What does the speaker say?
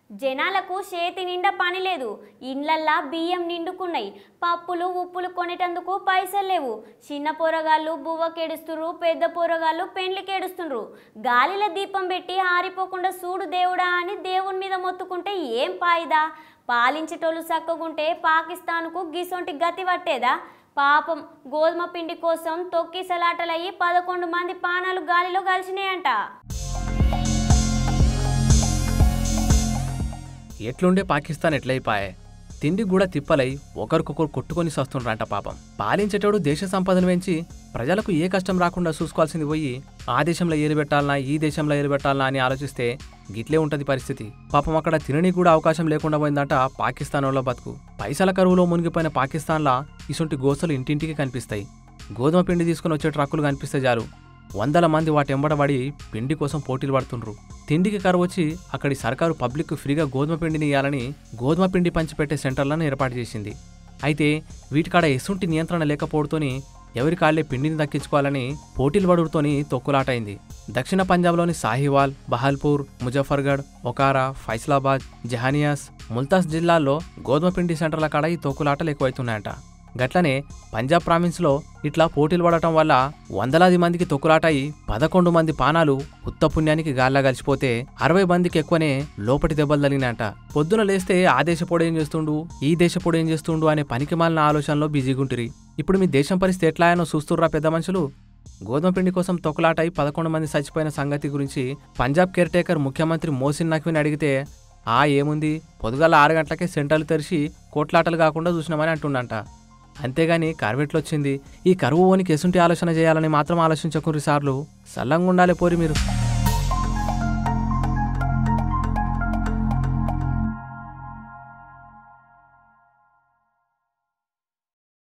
జనాలకు చేతి నిండా పని లేదు ఇండ్లల్లా బియ్యం నిండుకున్నాయి పప్పులు ఉప్పులు కొనేటందుకు పైసలు లేవు చిన్న పోరగాళ్ళు బువ్వకేడుస్తుర్రు పెద్ద పోరగాళ్ళు పెండ్లికేడుస్తుండ్రు గాలిలో దీపం పెట్టి ఆరిపోకుండా చూడు దేవుడా అని దేవుని మీద మొత్తుకుంటే ఏం పాయిదా పాలించేటోళ్ళు చక్కగుంటే పాకిస్తాన్కు గిసొంటి గతి పట్టేదా పాపం గోధుమ పిండి కోసం తొక్కిసలాటలయ్యి పదకొండు మంది పానాలు గాలిలో కలిసినాయంట ఎట్లుండే పాకిస్తాన్ ఎట్లయిపాయే తిండి కూడా తిప్పలై ఒకరికొకరు కొట్టుకొని సస్తుండ్రంట పాపం పాలించేటోడు దేశ సంపదను పెంచి ప్రజలకు ఏ కష్టం రాకుండా చూసుకోవాల్సింది పోయి ఆ దేశంలో ఏలుబెట్టాలనా ఈ దేశంలో ఏలుబెట్టాలనా అని ఆలోచిస్తే గిట్లే ఉంటది పరిస్థితి పాపం అక్కడ తినని కూడా అవకాశం లేకుండా పోయిందంట పాకిస్తాన్ వాళ్ళ బతుకు పైసల కరువులో మునిగిపోయిన పాకిస్తాన్లా ఇసుంటి గోసలు ఇంటింటికి కనిపిస్తాయి గోధుమ పిండి తీసుకుని వచ్చే ట్రక్కులు కనిపిస్తే చాలు వందల మంది వాటెంబడబడి పిండి కోసం పోటీలు పడుతుండ్రు తిండికి కరువు వచ్చి అక్కడి సర్కారు పబ్లిక్ ఫ్రీగా గోధుమ పిండిని ఇవ్వాలని గోధుమ పిండి పంచిపెట్టే సెంటర్లను ఏర్పాటు చేసింది అయితే వీటికాడ ఎసుంటి నియంత్రణ లేకపోవడంతోని ఎవరి కాళ్లే పిండిని దక్కించుకోవాలని పోటీలు పడుతోని తొక్కులాటైంది దక్షిణ పంజాబ్లోని సాహివాల్ బహల్పూర్ ముజఫర్గఢ్ ఒకారా ఫైసలాబాద్ జహానియాస్ ముల్తాస్ జిల్లాల్లో గోధుమ పిండి సెంటర్ల కాడ ఈ తొక్కులాటలు ఎక్కువైతున్నాయంట గట్లనే పంజాబ్ ప్రావిన్స్లో ఇట్లా పోటీలు పడటం వల్ల వందలాది మందికి తొక్కులాటాయి పదకొండు మంది పానాలు ఉత్త పుణ్యానికి గాల్లా కలిసిపోతే అరవై మందికి ఎక్కువనే లోపటి దెబ్బలు తగిలినాయంట పొద్దున లేస్తే ఆ దేశపోడు ఏం చేస్తుండు ఈ దేశపోడు ఏం చేస్తుండు అనే పనికి మాలిన ఆలోచనలో బిజీగుంటిరి ఇప్పుడు మీ దేశం పరిస్థితి ఎట్లా ఆయనో చూస్తుర్రా పెద్ద మనుషులు గోధుమ పిండి కోసం తొక్కులాటై పదకొండు మంది చచ్చిపోయిన సంగతి గురించి పంజాబ్ కేర్ టేకర్ ముఖ్యమంత్రి మోసిన్ నఖ్వీని అడిగితే ఆ ఏముంది పొద్దుగాల ఆరు గంటలకే సెంటర్లు తెరిచి కోట్లాటలు కాకుండా చూసినామని అంటుండంట అంతేగాని కరువెట్లు వచ్చింది ఈ కరువు ఓనికి ఎసుంటి ఆలోచన చేయాలని మాత్రం ఆలోచించకుర్రి సార్లు సల్లంగా ఉండాలి పోరి మీరు